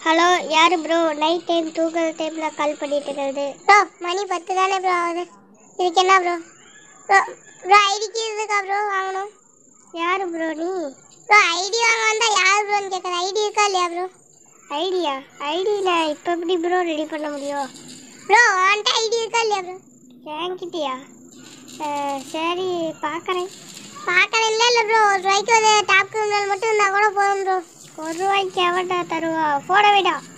hello யார் bro night time தூங்குற டைமில் கால் பண்ணிட்டு இருக்கிறது ப்ரோ மணி பத்து தானே ப்ரோ ஆகுது இதுக்கு என்ன ப்ரோ ப்ரோ ப்ரோ ஐடிக்கு இருக்கா ப்ரோ வாங்கணும் யார் ப்ரோ நீ ப்ரோ ஐடி வாங்க வந்தா யார் ப்ரோன்னு கேட்குறது ஐடி இருக்கா இல்லையா ப்ரோ ஐடியா ஐடியில் இப்போ எப்படி ப்ரோ ரெடி பண்ண முடியும் ப்ரோ உன்ட்ட ஐடி இருக்கா இல்லையா ப்ரோ என்கிட்டயா அஹ், சரி பார்க்குறேன் பார்க்குறேன் இல்லை இல்லை ப்ரோ ஒரு ரூபாய்க்கு ஒரு டாப் கிரிமினல் மட்டும் இருந்தால் கூட போதும் ப்ரோ ஒரு ரூபாய்க்கு எவன்டா தருவா போட வேண்டாம்